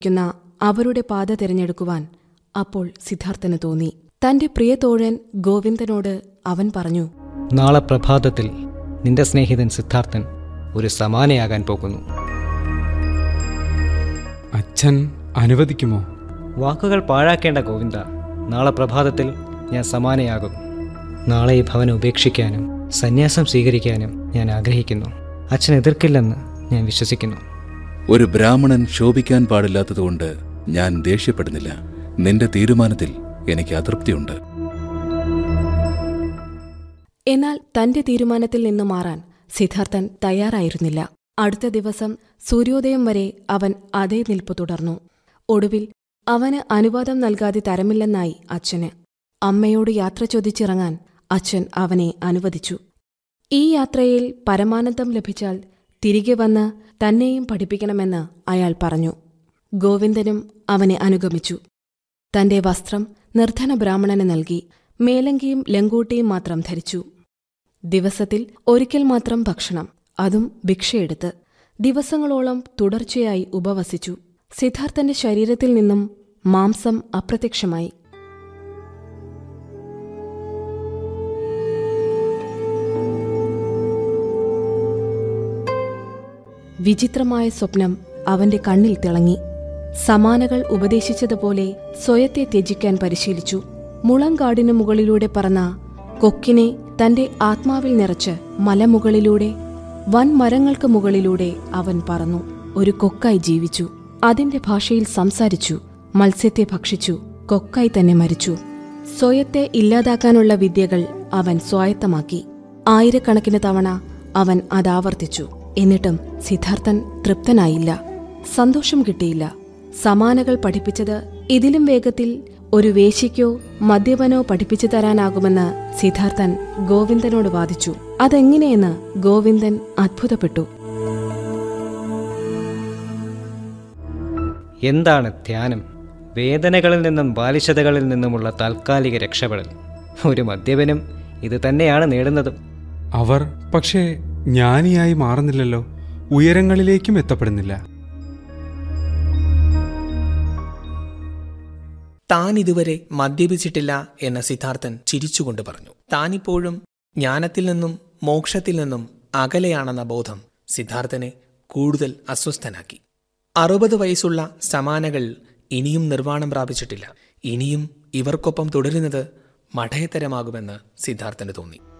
ക്കുന്ന അവരുടെ പാത തിരഞ്ഞെടുക്കുവാൻ അപ്പോൾ സിദ്ധാർത്ഥന് തോന്നി തന്റെ പ്രിയ തോഴൻ ഗോവിന്ദനോട് അവൻ പറഞ്ഞു നാളെ പ്രഭാതത്തിൽ നിന്റെ സ്നേഹിതൻ സിദ്ധാർത്ഥൻ ഒരു സമാനയാകാൻ പോകുന്നു അച്ഛൻ അനുവദിക്കുമോ വാക്കുകൾ പാഴാക്കേണ്ട ഗോവിന്ദ നാളെ പ്രഭാതത്തിൽ ഞാൻ സമാനയാകും നാളെ ഈ ഭവനം ഉപേക്ഷിക്കാനും സന്യാസം സ്വീകരിക്കാനും ഞാൻ ആഗ്രഹിക്കുന്നു അച്ഛൻ എതിർക്കില്ലെന്ന് ഞാൻ വിശ്വസിക്കുന്നു ഒരു ബ്രാഹ്മണൻ ശോഭിക്കാൻ പാടില്ലാത്തതുകൊണ്ട് ഞാൻ ദേഷ്യപ്പെടുന്നില്ല നിന്റെ തീരുമാനത്തിൽ എനിക്ക് അതൃപ്തിയുണ്ട് എന്നാൽ തന്റെ തീരുമാനത്തിൽ നിന്നു മാറാൻ സിദ്ധാർത്ഥൻ തയ്യാറായിരുന്നില്ല അടുത്ത ദിവസം സൂര്യോദയം വരെ അവൻ അതേ നിൽപ്പ് തുടർന്നു ഒടുവിൽ അവന് അനുവാദം നൽകാതെ തരമില്ലെന്നായി അച്ഛന് അമ്മയോട് യാത്ര ചോദിച്ചിറങ്ങാൻ അച്ഛൻ അവനെ അനുവദിച്ചു ഈ യാത്രയിൽ പരമാനന്ദം ലഭിച്ചാൽ തിരികെ വന്ന് തന്നെയും പഠിപ്പിക്കണമെന്ന് അയാൾ പറഞ്ഞു ഗോവിന്ദനും അവനെ അനുഗമിച്ചു തന്റെ വസ്ത്രം നിർധന ബ്രാഹ്മണന് നൽകി മേലങ്കിയും ലങ്കൂട്ടിയും മാത്രം ധരിച്ചു ദിവസത്തിൽ ഒരിക്കൽ മാത്രം ഭക്ഷണം അതും ഭിക്ഷയെടുത്ത് ദിവസങ്ങളോളം തുടർച്ചയായി ഉപവസിച്ചു സിദ്ധാർത്ഥന്റെ ശരീരത്തിൽ നിന്നും മാംസം അപ്രത്യക്ഷമായി വിചിത്രമായ സ്വപ്നം അവന്റെ കണ്ണിൽ തിളങ്ങി സമാനകൾ ഉപദേശിച്ചതുപോലെ സ്വയത്തെ ത്യജിക്കാൻ പരിശീലിച്ചു മുളങ്കാടിനു മുകളിലൂടെ പറന്ന കൊക്കിനെ തന്റെ ആത്മാവിൽ നിറച്ച് മലമുകളിലൂടെ വൻമരങ്ങൾക്ക് മുകളിലൂടെ അവൻ പറന്നു ഒരു കൊക്കായി ജീവിച്ചു അതിന്റെ ഭാഷയിൽ സംസാരിച്ചു മത്സ്യത്തെ ഭക്ഷിച്ചു കൊക്കായി തന്നെ മരിച്ചു സ്വയത്തെ ഇല്ലാതാക്കാനുള്ള വിദ്യകൾ അവൻ സ്വായത്തമാക്കി ആയിരക്കണക്കിന് തവണ അവൻ അതാവർത്തിച്ചു എന്നിട്ടും സിദ്ധാർത്ഥൻ തൃപ്തനായില്ല സന്തോഷം കിട്ടിയില്ല സമാനകൾ പഠിപ്പിച്ചത് ഇതിലും വേഗത്തിൽ ഒരു വേശ്യയ്ക്കോ മദ്യപനോ പഠിപ്പിച്ചു തരാനാകുമെന്ന് സിദ്ധാർത്ഥൻ ഗോവിന്ദനോട് വാദിച്ചു അതെങ്ങനെയെന്ന് ഗോവിന്ദൻ അത്ഭുതപ്പെട്ടു എന്താണ് ധ്യാനം വേദനകളിൽ നിന്നും ബാലിശതകളിൽ നിന്നുമുള്ള താൽക്കാലിക രക്ഷപ്പെടൽ ഒരു മദ്യപനും ഇത് തന്നെയാണ് നേടുന്നതും അവർ പക്ഷേ ജ്ഞാനിയായി മാറുന്നില്ലല്ലോ ഉയരങ്ങളിലേക്കും എത്തപ്പെടുന്നില്ല താൻ ഇതുവരെ മദ്യപിച്ചിട്ടില്ല എന്ന സിദ്ധാർത്ഥൻ ചിരിച്ചുകൊണ്ട് പറഞ്ഞു താനിപ്പോഴും ജ്ഞാനത്തിൽ നിന്നും മോക്ഷത്തിൽ നിന്നും അകലെയാണെന്ന ബോധം സിദ്ധാർത്ഥനെ കൂടുതൽ അസ്വസ്ഥനാക്കി അറുപത് വയസ്സുള്ള സമാനകൾ ഇനിയും നിർവ്വാണം പ്രാപിച്ചിട്ടില്ല ഇനിയും ഇവർക്കൊപ്പം തുടരുന്നത് മഠയത്തരമാകുമെന്ന് സിദ്ധാർത്ഥന് തോന്നി